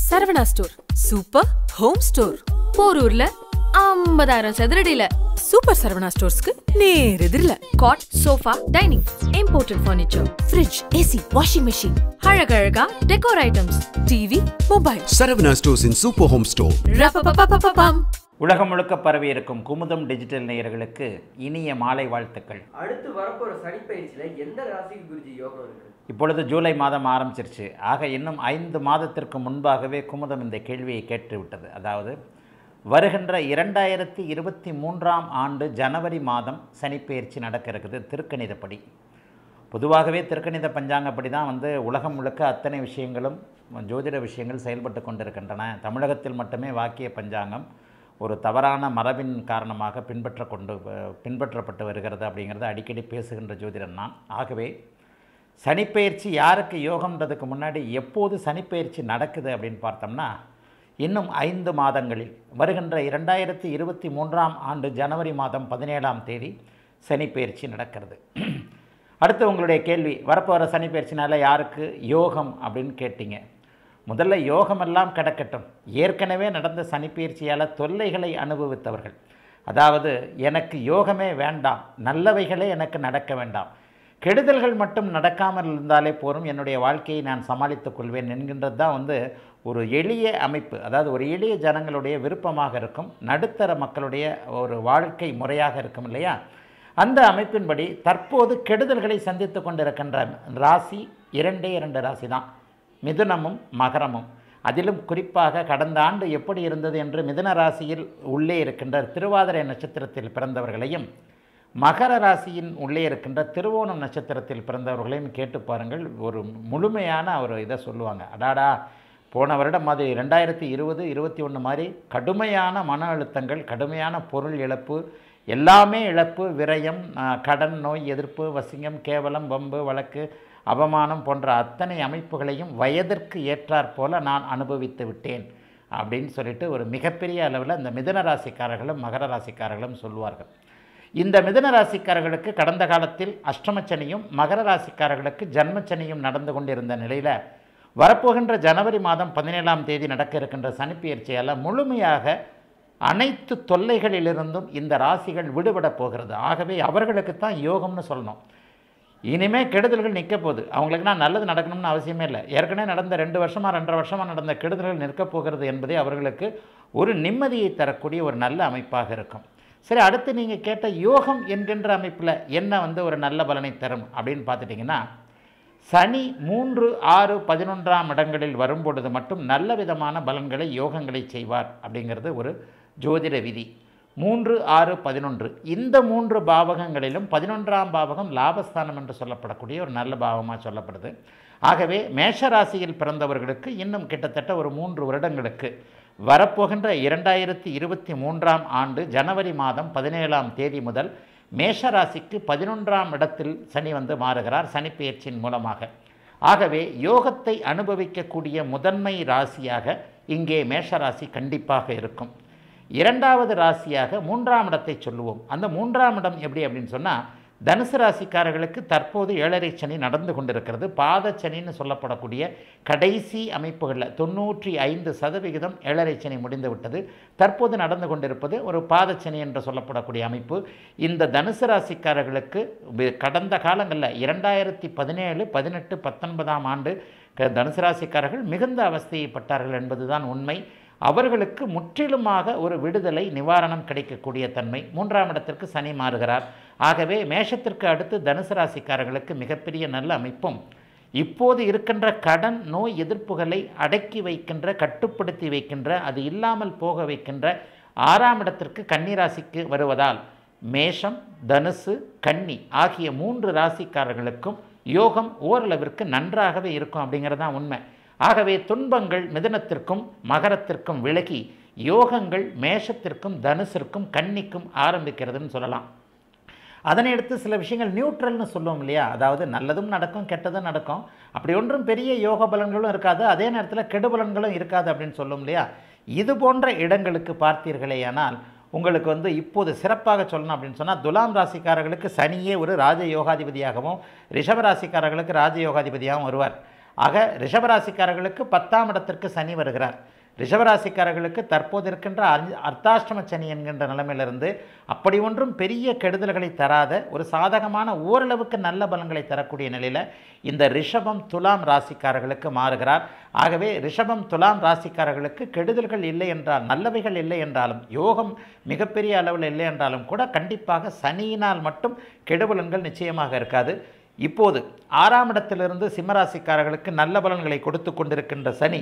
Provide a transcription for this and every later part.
Saravana store super home store போரூர்ல ஐம்பதாயிரம் சதுரடியில சூப்பர் சரவணா ஸ்டோர்ஸ்க்கு நேர் எதிரில cot sofa dining imported furniture fridge AC washing machine அழகழகா decor items TV mobile Saravana Stores in Super Home Store. ரப்பப்பப்பப்பப்பம் உலகம் முழுக்க பரவி இருக்கும் குமுதம் டிஜிட்டல் நேயர்களுக்கு இனிய மாலை வாழ்த்துக்கள் அடுத்து வரப்போற சனிப்பயிற்சியில எந்த ராசிக்கு குருஜி யோகம் இருக்கு இப்பொழுது ஜூலை மாதம் ஆரம்பிச்சிருச்சு ஆக இன்னும் ஐந்து மாதத்திற்கு முன்பாகவே குமுதம் இந்த கேள்வியை கேட்டு விட்டது அதாவது வருகின்ற இரண்டாயிரத்தி இருபத்தி மூன்றாம் ஆண்டு ஜனவரி மாதம் சனிப்பெயர்ச்சி நடக்க இருக்குது திருக்கணிதப்படி பொதுவாகவே திருக்கணித பஞ்சாங்கப்படி தான் வந்து உலகம் முழுக்க அத்தனை விஷயங்களும் ஜோதிட விஷயங்கள் செயல்பட்டு கொண்டிருக்கின்றன தமிழகத்தில் மட்டுமே வாக்கிய பஞ்சாங்கம் ஒரு தவறான மரபின் காரணமாக பின்பற்ற கொண்டு பின்பற்றப்பட்டு வருகிறது அப்படிங்கிறத அடிக்கடி பேசுகின்ற ஜோதிடன் நான் ஆகவே சனிப்பெயர்ச்சி யாருக்கு யோகம்ன்றதுக்கு முன்னாடி எப்போது சனிப்பெயர்ச்சி நடக்குது அப்படின்னு பார்த்தோம்னா இன்னும் ஐந்து மாதங்களில் வருகின்ற இரண்டாயிரத்தி இருபத்தி மூன்றாம் ஆண்டு ஜனவரி மாதம் பதினேழாம் தேதி சனிப்பெயர்ச்சி நடக்கிறது அடுத்து உங்களுடைய கேள்வி வரப்போகிற சனிப்பெயர்ச்சினால யாருக்கு யோகம் அப்படின்னு கேட்டீங்க முதல்ல யோகமெல்லாம் கிடக்கட்டும் ஏற்கனவே நடந்த சனிப்பெயர்ச்சியால் தொல்லைகளை அனுபவித்தவர்கள் அதாவது எனக்கு யோகமே வேண்டாம் நல்லவைகளே எனக்கு நடக்க வேண்டாம் கெடுதல்கள் மட்டும் நடக்காமல் இருந்தாலே போரும் என்னுடைய வாழ்க்கையை நான் சமாளித்துக் கொள்வேன் என்கின்றது தான் வந்து ஒரு எளிய அமைப்பு அதாவது ஒரு எளிய ஜனங்களுடைய விருப்பமாக இருக்கும் நடுத்தர மக்களுடைய ஒரு வாழ்க்கை முறையாக இருக்கும் இல்லையா அந்த அமைப்பின்படி தற்போது கெடுதல்களை சந்தித்து கொண்டிருக்கின்ற ராசி இரண்டே இரண்டு ராசி தான் மிதுனமும் மகரமும் அதிலும் குறிப்பாக கடந்த ஆண்டு எப்படி இருந்தது என்று மிதுன ராசியில் உள்ளே இருக்கின்ற திருவாதிரை நட்சத்திரத்தில் பிறந்தவர்களையும் மகர ராசியின் உள்ளே இருக்கின்ற திருவோணம் நட்சத்திரத்தில் பிறந்தவர்களையும் கேட்டு பாருங்கள் ஒரு முழுமையான ஒரு இதை சொல்லுவாங்க அடாடா போன வருடம் மாதிரி ரெண்டாயிரத்தி இருபது இருபத்தி ஒன்று மாதிரி கடுமையான மன அழுத்தங்கள் கடுமையான பொருள் இழப்பு எல்லாமே இழப்பு விரயம் ஆஹ், கடன் நோய் எதிர்ப்பு வசிங்கம் கேவலம் வம்பு வழக்கு அவமானம் போன்ற அத்தனை அமைப்புகளையும் வயதிற்கு ஏற்றாற் போல நான் அனுபவித்து விட்டேன் அப்படின்னு சொல்லிட்டு ஒரு மிகப்பெரிய அளவில் இந்த மிதன ராசிக்காரர்களும் மகர ராசிக்காரர்களும் சொல்லுவார்கள் இந்த மிதன ராசிக்காரர்களுக்கு கடந்த காலத்தில் அஷ்டமச்சனியும் மகர ராசிக்காரர்களுக்கு ஜன்மச்சனியும் நடந்து கொண்டிருந்த நிலையில் வரப்போகின்ற ஜனவரி மாதம் பதினேழாம் தேதி நடக்க இருக்கின்ற சனிப்பெயர்ச்சியால் முழுமையாக அனைத்து தொல்லைகளிலிருந்தும் இந்த ராசிகள் விடுபடப் போகிறது ஆகவே அவர்களுக்கு தான் யோகம்னு சொல்லணும் இனிமே கெடுதல்கள் நிற்க போகுது அவங்களுக்குனா நல்லது நடக்கணும்னு அவசியமே இல்லை ஏற்கனவே நடந்த ரெண்டு வருஷமாக ரெண்டரை வருஷமாக நடந்த கெடுதல்கள் நிற்கப் போகிறது என்பதே அவர்களுக்கு ஒரு நிம்மதியை தரக்கூடிய ஒரு நல்ல அமைப்பாக இருக்கும் சரி அடுத்து நீங்கள் கேட்ட யோகம் என்கின்ற அமைப்பில் என்ன வந்து ஒரு நல்ல பலனை தரும் அப்படின்னு பார்த்துட்டிங்கன்னா சனி மூன்று ஆறு பதினொன்றாம் இடங்களில் வரும்பொழுது மட்டும் நல்ல விதமான பலன்களை யோகங்களை செய்வார் அப்படிங்கிறது ஒரு ஜோதிட விதி மூன்று ஆறு பதினொன்று இந்த மூன்று பாவகங்களிலும் பதினொன்றாம் பாவகம் லாபஸ்தானம் என்று சொல்லப்படக்கூடிய ஒரு நல்ல பாவமாக சொல்லப்படுது ஆகவே மேஷ ராசியில் பிறந்தவர்களுக்கு இன்னும் கிட்டத்தட்ட ஒரு மூன்று வருடங்களுக்கு வரப்போகின்ற இரண்டாயிரத்தி இருபத்தி மூன்றாம் ஆண்டு ஜனவரி மாதம் பதினேழாம் தேதி முதல் மேஷ ராசிக்கு பதினொன்றாம் இடத்தில் சனி வந்து மாறுகிறார் சனிப்பெயர்ச்சியின் மூலமாக ஆகவே யோகத்தை அனுபவிக்கக்கூடிய முதன்மை ராசியாக இங்கே மேஷ ராசி கண்டிப்பாக இருக்கும் இரண்டாவது ராசியாக மூன்றாம் இடத்தை சொல்லுவோம் அந்த மூன்றாம் இடம் எப்படி அப்படின்னு சொன்னால் தனுசு ராசிக்காரர்களுக்கு தற்போது ஏழரை சனி நடந்து கொண்டிருக்கிறது பாத சனின்னு சொல்லப்படக்கூடிய கடைசி அமைப்புகளில் தொண்ணூற்றி ஐந்து சதவிகிதம் ஏழரை சனி முடிந்து விட்டது தற்போது நடந்து கொண்டிருப்பது ஒரு பாதச்சனி என்று சொல்லப்படக்கூடிய அமைப்பு இந்த தனுசு ராசிக்காரர்களுக்கு வி- கடந்த காலங்களில் இரண்டாயிரத்தி பதினேழு பதினெட்டு பத்தொன்பதாம் ஆண்டு க- தனுசு ராசிக்காரர்கள் மிகுந்த அவஸ்தைப்பட்டார்கள் என்பதுதான் உண்மை அவர்களுக்கு முற்றிலுமாக ஒரு விடுதலை நிவாரணம் கிடைக்கக்கூடிய தன்மை மூன்றாம் இடத்திற்கு சனி மாறுகிறார் ஆகவே மேஷத்திற்கு அடுத்து தனுசு ராசிக்காரர்களுக்கு மிகப்பெரிய நல்ல அமைப்பும் இப்போது இருக்கின்ற கடன் நோய் எதிர்ப்புகளை அடக்கி வைக்கின்ற கட்டுப்படுத்தி வைக்கின்ற அது இல்லாமல் போக வைக்கின்ற ஆறாம் இடத்திற்கு கன்னிராசிக்கு வருவதால் மேஷம் தனுசு கன்னி ஆகிய மூன்று ராசிக்காரர்களுக்கும் யோகம் ஓரளவிற்கு நன்றாகவே இருக்கும் அப்படிங்கிறது தான் உண்மை ஆகவே துன்பங்கள் மிதுனத்திற்கும் மகரத்திற்கும் விலகி யோகங்கள் மேஷத்திற்கும் தனுசிற்கும் கன்னிக்கும் ஆரம்பிக்கிறதுன்னு சொல்லலாம் அதனை அடுத்து சில விஷயங்கள் நியூட்ரல்னு சொல்லுவோம் இல்லையா அதாவது நல்லதும் நடக்கும் கெட்டதும் நடக்கும் அப்படி ஒன்றும் பெரிய யோக பலன்களும் இருக்காது அதே நேரத்தில் கெடு பலன்களும் இருக்காது அப்படின்னு சொல்லுவோம் இல்லையா இது போன்ற இடங்களுக்கு பார்த்தீர்களேயானால் உங்களுக்கு வந்து இப்போது சிறப்பாக சொல்லணும் அப்படின்னு சொன்னால் துலாம் ராசிக்காரர்களுக்கு சனியே ஒரு ராஜ யோகாதிபதியாகவும் ரிஷப ராசிக்காரர்களுக்கு ராஜ யோகாதிபதியாகவும் வருவார் ஆக ரிஷபராசிக்காரர்களுக்கு பத்தாம் இடத்திற்கு சனி வருகிறார் ரிஷபராசிக்காரர்களுக்கு தற்போது இருக்கின்ற அர்ஜ- அர்த்தாஷ்டம சனி என்கின்ற நிலைமையிலிருந்து அப்படி ஒன்றும் பெரிய கெடுதல்களை தராத ஒரு சாதகமான ஓரளவுக்கு நல்ல பலன்களை தரக்கூடிய நிலையில் இந்த ரிஷபம் துலாம் ராசிக்காரர்களுக்கு மாறுகிறார் ஆகவே ரிஷபம் துலாம் ராசிக்காரர்களுக்கு கெடுதல்கள் இல்லை என்றால் நல்லவைகள் இல்லை என்றாலும் யோகம் மிகப்பெரிய அளவில் இல்லை என்றாலும் கூட கண்டிப்பாக சனியினால் மட்டும் கெடுபலன்கள் நிச்சயமாக இருக்காது இப்போது ஆறாம் இடத்திலிருந்து சிம்மராசிக்காரர்களுக்கு நல்ல பலன்களை கொடுத்து கொண்டிருக்கின்ற சனி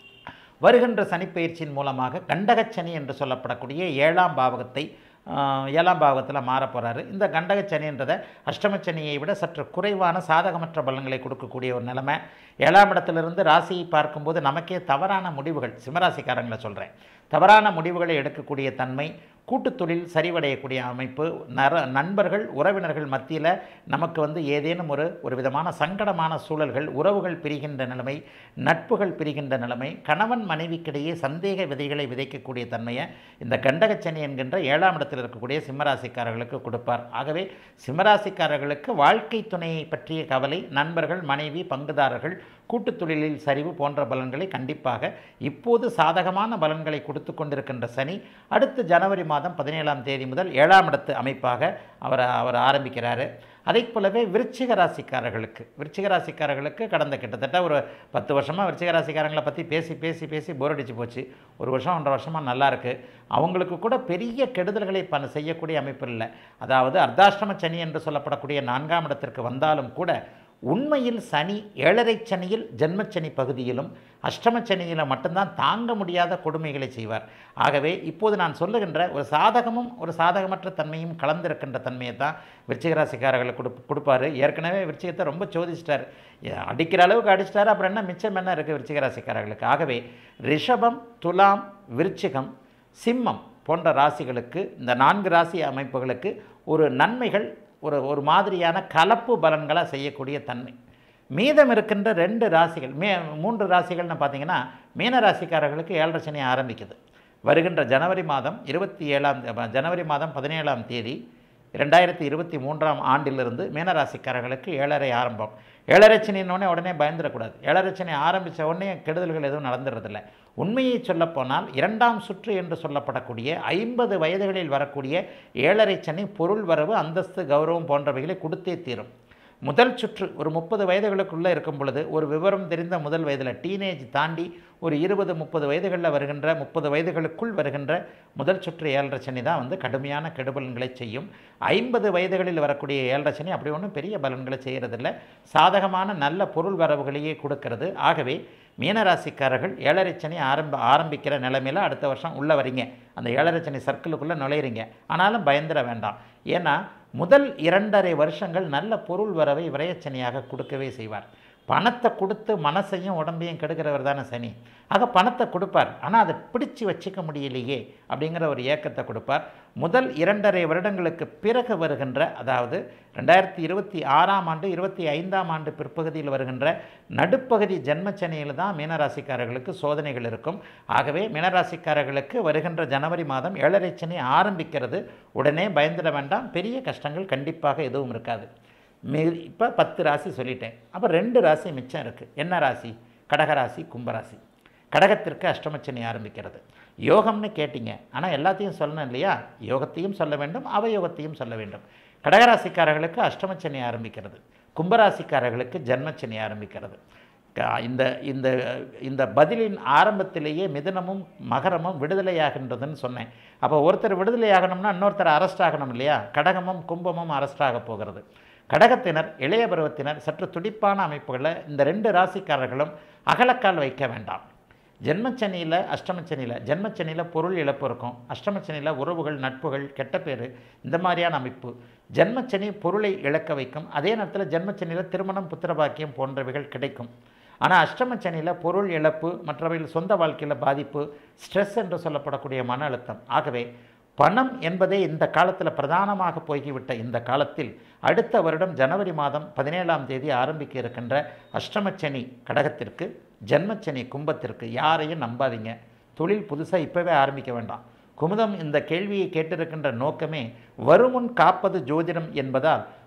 வருகின்ற சனிப்பெயர்ச்சியின் மூலமாக கண்டகச்சனி என்று சொல்லப்படக்கூடிய ஏழாம் பாவகத்தை ஆஹ், ஏழாம் பாவகத்தில் மாறப் போகிறாரு இந்த கண்டகச்சனின்றதை அஷ்டமச்சனியை விட சற்று குறைவான சாதகமற்ற பலன்களை கொடுக்கக்கூடிய ஒரு நிலைமை ஏழாம் இடத்திலிருந்து ராசியை பார்க்கும்போது நமக்கே தவறான முடிவுகள் சிம்மராசிக்காரங்களை சொல்கிறேன் தவறான முடிவுகளை எடுக்கக்கூடிய தன்மை கூட்டுத் தொழில் சரிவடையக்கூடிய அமைப்பு நர நண்பர்கள் உறவினர்கள் மத்தியில் நமக்கு வந்து ஏதேனும் ஒரு ஒரு விதமான சங்கடமான சூழல்கள் உறவுகள் பிரிகின்ற நிலைமை நட்புகள் பிரிகின்ற நிலைமை கணவன் மனைவிக்கிடையே சந்தேக விதைகளை விதைக்கக்கூடிய தன்மையை இந்த கண்டகச்சனி என்கின்ற ஏழாம் இடத்தில் இருக்கக்கூடிய சிம்மராசிக்காரர்களுக்கு கொடுப்பார் ஆகவே சிம்மராசிக்காரர்களுக்கு வாழ்க்கை துணையை பற்றிய கவலை நண்பர்கள் மனைவி பங்குதாரர்கள் கூட்டுத் தொழிலில் சரிவு போன்ற பலன்களை கண்டிப்பாக இப்போது சாதகமான பலன்களை கொடுத்து கொண்டிருக்கின்ற சனி அடுத்து ஜனவரி மாதம் பதினேழாம் தேதி முதல் ஏழாம் இடத்து அமைப்பாக அவர் அவர் ஆரம்பிக்கிறாரு அதைப் போலவே விருச்சிக ராசிக்காரர்களுக்கு விருச்சிக ராசிக்காரர்களுக்கு கடந்த கிட்டத்தட்ட ஒரு பத்து வருஷமாக விருச்சிக ராசிக்காரங்களை பற்றி பேசி பேசி பேசி போர் அடிச்சு போச்சு ஒரு வருஷம் ஒன்றரை வருஷமாக நல்லா இருக்கு அவங்களுக்கு கூட பெரிய கெடுதல்களை ப செய்யக்கூடிய அமைப்பு இல்லை அதாவது அர்த்தாஷ்டம சனி என்று சொல்லப்படக்கூடிய நான்காம் இடத்திற்கு வந்தாலும் கூட உண்மையில் சனி ஏழரை சனியில் ஜென்மச்சனி பகுதியிலும் அஷ்டமச்சனியில் மட்டும்தான் தாங்க முடியாத கொடுமைகளை செய்வார் ஆகவே இப்போது நான் சொல்லுகின்ற ஒரு சாதகமும் ஒரு சாதகமற்ற தன்மையும் கலந்திருக்கின்ற தன்மையை தான் விருச்சிகராசிக்காரர்களுக்கு கொடு கொடுப்பாரு ஏற்கனவே விருச்சிகத்தை ரொம்ப சோதிச்சிட்டார் ஏ- அடிக்கிற அளவுக்கு அடிச்சிட்டாரு அப்புறம் என்ன மிச்சம் என்ன இருக்குது விருச்சிகராசிக்காரர்களுக்கு ஆகவே ரிஷபம் துலாம் விருச்சிகம் சிம்மம் போன்ற ராசிகளுக்கு இந்த நான்கு ராசி அமைப்புகளுக்கு ஒரு நன்மைகள் ஒரு ஒரு மாதிரியான கலப்பு பலன்களை செய்யக்கூடிய தன்மை மீதம் இருக்கின்ற ரெண்டு ராசிகள் மே மூன்று ராசிகள்னு பார்த்தீங்கன்னா மீன ராசிக்காரர்களுக்கு ஏழரை சனி ஆரம்பிக்குது வருகின்ற ஜனவரி மாதம் இருபத்தி ஏழாம் தே- ஜனவரி மாதம் பதினேழாம் தேதி ரெண்டாயிரத்தி இருபத்தி மூன்றாம் ஆண்டிலிருந்து மீனராசிக்காரர்களுக்கு ஏழரை ஆரம்பம் ஏழரை சனின்னொடனே உடனே பயந்துடக்கூடாது ஏழரை சனி ஆரம்பித்த உடனே கெடுதல்கள் எதுவும் நடந்துறதில்ல உண்மையை சொல்லப்போனால் இரண்டாம் சுற்று என்று சொல்லப்படக்கூடிய ஐம்பது வயதுகளில் வரக்கூடிய ஏழரை சனி பொருள் வரவு அந்தஸ்து கௌரவம் போன்றவைகளை கொடுத்தே தீரும் முதல் சுற்று ஒரு முப்பது வயதுகளுக்குள்ளே இருக்கும் பொழுது ஒரு விவரம் தெரிந்த முதல் வயதில் டீனேஜ் தாண்டி ஒரு இருபது முப்பது வயதுகளில் வருகின்ற முப்பது வயதுகளுக்குள் வருகின்ற முதல் சுற்று ஏழரை சனி தான் வந்து கடுமையான கெடுபலன்களை செய்யும் ஐம்பது வயதுகளில் வரக்கூடிய ஏழரை சனி அப்படி ஒன்றும் பெரிய பலன்களை செய்கிறதில்ல சாதகமான நல்ல பொருள் வரவுகளையே கொடுக்கிறது ஆகவே மீனராசிக்காரர்கள் ஏழரை சனி ஆரம்ப ஆரம்பிக்கிற நிலைமையில் அடுத்த வருஷம் உள்ளே வரீங்க அந்த ஏழரை சனி சர்க்கிளுக்குள்ளே நுழையிறீங்க ஆனாலும் பயந்துட வேண்டாம் ஏன்னா முதல் இரண்டரை வருஷங்கள் நல்ல பொருள் வரவை விரயச்சனியாக கொடுக்கவே செய்வார் பணத்தை கொடுத்து மனசையும் உடம்பையும் கெடுக்கிறவர் தானே சனி ஆக பணத்தை கொடுப்பார் ஆனால் அதை பிடிச்சு வச்சுக்க முடியலையே அப்படிங்கிற ஒரு ஏக்கத்தை கொடுப்பார் முதல் இரண்டரை வருடங்களுக்கு பிறகு வருகின்ற அதாவது ரெண்டாயிரத்தி இருபத்தி ஆறாம் ஆண்டு இருபத்தி ஐந்தாம் ஆண்டு பிற்பகுதியில் வருகின்ற நடுப்பகுதி ஜென்மச்சனியில் தான் மீனராசிக்காரர்களுக்கு சோதனைகள் இருக்கும் ஆகவே மீனராசிக்காரர்களுக்கு வருகின்ற ஜனவரி மாதம் ஏழரை சனி ஆரம்பிக்கிறது உடனே பயந்துட வேண்டாம் பெரிய கஷ்டங்கள் கண்டிப்பாக எதுவும் இருக்காது மீ இப்போ பத்து ராசி சொல்லிட்டேன் அப்போ ரெண்டு ராசி மிச்சம் இருக்குது என்ன ராசி கடகராசி கும்பராசி கடகத்திற்கு அஷ்டமச்சனி ஆரம்பிக்கிறது யோகம்னு கேட்டிங்க ஆனால் எல்லாத்தையும் சொல்லணும் இல்லையா யோகத்தையும் சொல்ல வேண்டும் அவயோகத்தையும் சொல்ல வேண்டும் கடகராசிக்காரர்களுக்கு அஷ்டமச்சனி ஆரம்பிக்கிறது கும்பராசிக்காரர்களுக்கு ஜன்மச்சனி ஆரம்பிக்கிறது க- இந்த இந்த இந்த பதிலின் ஆரம்பத்திலேயே மிதுனமும் மகரமும் விடுதலையாகின்றதுன்னு சொன்னேன் அப்போ ஒருத்தர் விடுதலையாகணும்னா இன்னொருத்தர் அரெஸ்ட் ஆகணும் இல்லையா கடகமும் கும்பமும் அரெஸ்ட் ஆக போகிறது கடகத்தினர் இளைய பருவத்தினர் சற்று துடிப்பான அமைப்புகளில் இந்த ரெண்டு ராசிக்காரர்களும் அகலக்கால் வைக்க வேண்டாம் ஜென்மச்சனியில் அஷ்டமச்சனியில் ஜென்மச்சனியில் பொருள் இழப்பு இருக்கும் அஷ்டமச்சனியில் உறவுகள் நட்புகள் கெட்ட பேர் இந்த மாதிரியான அமைப்பு ஜென்மச்சனி பொருளை இழக்க வைக்கும் அதே நேரத்தில் ஜென்மச்சனியில் திருமணம் புத்திரபாக்கியம் போன்றவைகள் கிடைக்கும் ஆனால் அஷ்டமச்சனியில் பொருள் இழப்பு மற்றவைகள் சொந்த வாழ்க்கையில் பாதிப்பு ஸ்ட்ரெஸ் என்று சொல்லப்படக்கூடிய மன அழுத்தம் ஆகவே பணம் என்பதே இந்த காலத்தில் பிரதானமாக போய்விட்ட இந்த காலத்தில் அடுத்த வருடம் ஜனவரி மாதம் பதினேழாம் தேதி ஆரம்பிக்க இருக்கின்ற அஷ்டமச்சனி கடகத்திற்கு ஜென்மச்சனி கும்பத்திற்கு யாரையும் நம்பாதீங்க தொழில் புதுசாக இப்போவே ஆரம்பிக்க வேண்டாம் குமுதம் இந்த கேள்வியை கேட்டிருக்கின்ற நோக்கமே வருமுன் காப்பது ஜோதிடம் என்பதால்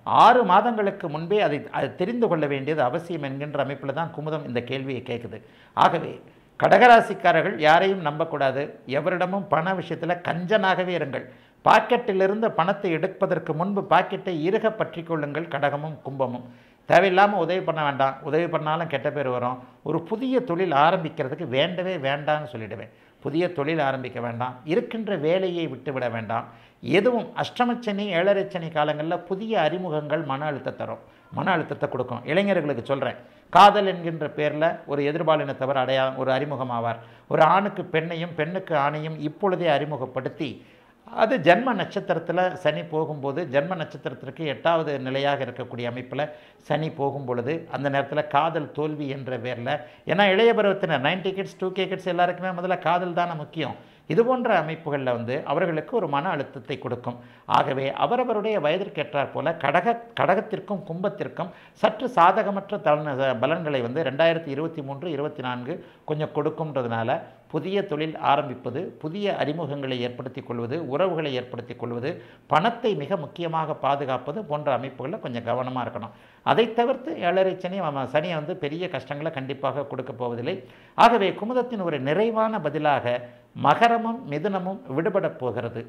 ஆறு மாதங்களுக்கு முன்பே அதை அதை தெரிந்து கொள்ள வேண்டியது அவசியம் என்கின்ற அமைப்பில் தான் குமுதம் இந்த கேள்வியை கேட்குது ஆகவே கடகராசிக்காரர்கள் யாரையும் நம்பக்கூடாது எவரிடமும் பண விஷயத்தில் கஞ்சனாகவே இருங்கள் பாக்கெட்டிலிருந்து பணத்தை எடுப்பதற்கு முன்பு பாக்கெட்டை இறுக பற்றி கொள்ளுங்கள் கடகமும் கும்பமும் தேவையில்லாமல் உதவி பண்ண வேண்டாம் உதவி பண்ணாலும் கெட்ட பேர் வரும் ஒரு புதிய தொழில் ஆரம்பிக்கிறதுக்கு வேண்டவே வேண்டாம்னு சொல்லிடுவேன் புதிய தொழில் ஆரம்பிக்க வேண்டாம் இருக்கின்ற வேலையை விட்டுவிட வேண்டாம் எதுவும் அஷ்டமச்சனி ஏழரைச்சனி காலங்களில் புதிய அறிமுகங்கள் மன அழுத்தத்தை தரும் மன அழுத்தத்தை கொடுக்கும் இளைஞர்களுக்கு சொல்கிறேன் காதல் என்கின்ற பேரில் ஒரு எதிர்பாலினத்தவர் அடையா ஒரு அறிமுகமாவார் ஒரு ஆணுக்கு பெண்ணையும் பெண்ணுக்கு ஆணையும் இப்பொழுதே அறிமுகப்படுத்தி அது ஜென்ம நட்சத்திரத்தில் சனி போகும்போது ஜென்ம நட்சத்திரத்திற்கு எட்டாவது நிலையாக இருக்கக்கூடிய அமைப்பில் சனி போகும் பொழுது அந்த நேரத்தில் காதல் தோல்வி என்ற பேரில் ஏன்னா இளைய பருவத்தினர் ninety kids two K kids எல்லாருக்குமே முதல்ல காதல் தானே முக்கியம் இது போன்ற அமைப்புகளில் வந்து அவர்களுக்கு ஒரு மன அழுத்தத்தை கொடுக்கும் ஆகவே அவரவருடைய வயதிற்கேற்றாற் போல கடக கடகத்திற்கும் கும்பத்திற்கும் சற்று சாதகமற்ற தலன பலன்களை வந்து ரெண்டாயிரத்தி இருபத்தி மூன்று இருபத்தி நான்கு கொஞ்சம் கொடுக்கும்ன்றதுனால புதிய தொழில் ஆரம்பிப்பது புதிய அறிமுகங்களை ஏற்படுத்திக் கொள்வது உறவுகளை ஏற்படுத்திக் கொள்வது பணத்தை மிக முக்கியமாக பாதுகாப்பது போன்ற அமைப்புகளில் கொஞ்சம் கவனமாக இருக்கணும் அதை தவிர்த்து ஏழரை சனி அவன் சனியை வந்து பெரிய கஷ்டங்களை கண்டிப்பாக கொடுக்க போவதில்லை ஆகவே குமுதத்தின் ஒரு நிறைவான பதிலாக மகரமும் மிதுனமும் விடுபடப் போகிறது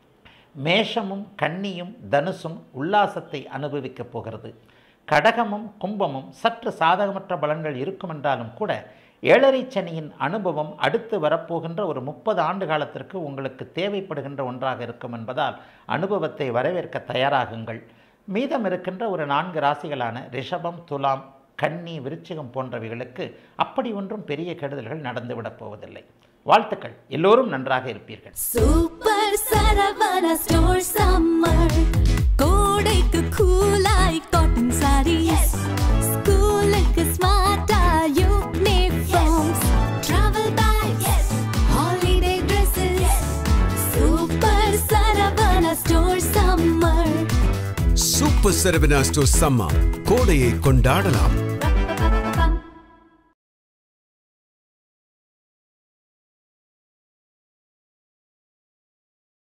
மேஷமும் கன்னியும் தனுசும் உல்லாசத்தை அனுபவிக்கப் போகிறது கடகமும் கும்பமும் சற்று சாதகமற்ற பலன்கள் இருக்கும் என்றாலும் கூட ஏழரை சனியின் அனுபவம் அடுத்து வரப்போகின்ற ஒரு முப்பது ஆண்டு காலத்திற்கு உங்களுக்கு தேவைப்படுகின்ற ஒன்றாக இருக்கும் என்பதால் அனுபவத்தை வரவேற்க தயாராகுங்கள் மீதம் இருக்கின்ற ஒரு நான்கு ராசிகளான ரிஷபம் துலாம் கன்னி விருச்சிகம் போன்றவைகளுக்கு அப்படி ஒன்றும் பெரிய கெடுதல்கள் நடந்துவிடப் போவதில்லை வாழ்த்துக்கள் எல்லோரும் நன்றாக இருப்பீர்கள் சூப்பர் சரவணா ஸ்டோர் சம்மர் கோடைக்கு கூலாய் காட்டன் சாரீஸ் ஸ்கூலுக்கு ஸ்மார்ட்டா uniforms travel bags holiday dresses super Saravana store summer super Saravana store summer கோடையை கொண்டாடலாம்